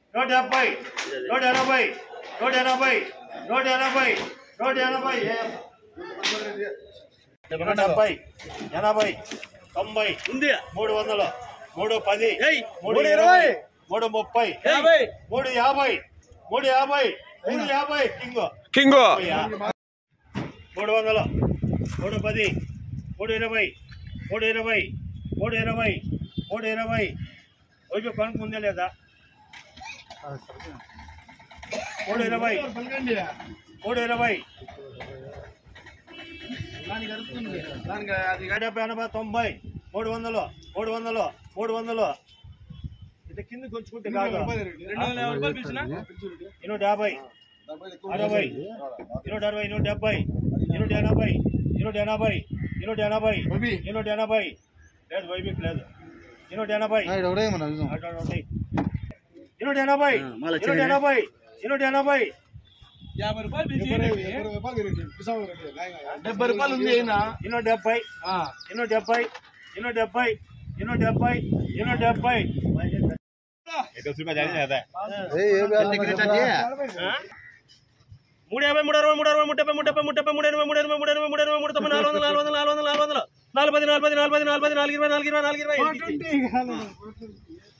నూట డెబ్బై నూట ఎనభై నూట ఎనభై నూట ఎనభై నూట ఎనభై నూట డెబ్బై ఎనభై తొంభై ఉంది మూడు వందలు మూడు పది ఏయ్, మూడు మూడు ఇరవై ఇరవై. మూడు ముప్పై యాభై మూడు యాభై మూడు యాభై మూడు యాభై కింగ్ కింగు మూడు వందలు మూడు పది మూడు ఇరవై మూడు ఇరవై మూడు ఇరవై మూడు ఇరవై రోజు కొనుక్కు ఉందే లేదా మూడు ఇరవై మూడు ఇరవై డెబ్బై ఎనభై తొంభై మూడు వందలు మూడు వందలు మూడు వందలు ఇది కింద కొంచుకుంటే కాదు రెండు వందల యాభై రూపాయలు పిలిచినా ఇన్నూట యాభై అరవై ఇన్నూట అరవై ఇన్నూట డెబ్బై ఇన్నూట ఎనభై ఇన్నూట ఎనభై ఇన్నూట ఎనభై ఇన్నూట ఎనభై లేదు వైబిక్ లేదు ఇన్నూట ఎనభై అటు అటు ఉంటాయి. ఇన్నూట ఎనభై ఇన్నూట ఎనభై ఇన్నూట ఎనభై యాభై రూపాయలు పిలిచి డెబ్బై రూపాయలు ఉంది అయినా ఇన్నూట డెబ్బై ఇన్నూట డెబ్బై ఇన్నూట డెబ్బై ఇన్నూట డెబ్బై ఇన్నూట డెబ్బై మూడు యాభై మూడు అరవై మూడు అరవై మూడు డెబ్బై మూడు డెబ్బై మూడు డెబ్బై మూడు ఎనభై మూడు ఎనభై మూడు ఎనభై మూడు ఎనభై మూడు తొమ్మిది నాలుగు వందలు నాలుగు వందలు నాలుగు వందలు నాలుగు వందలు నాలుగు పది నాలుగు పది నాలుగు పది నాలుగు పది నాలుగు ఇరవై నాలుగు ఇరవై నాలుగు ఇరవై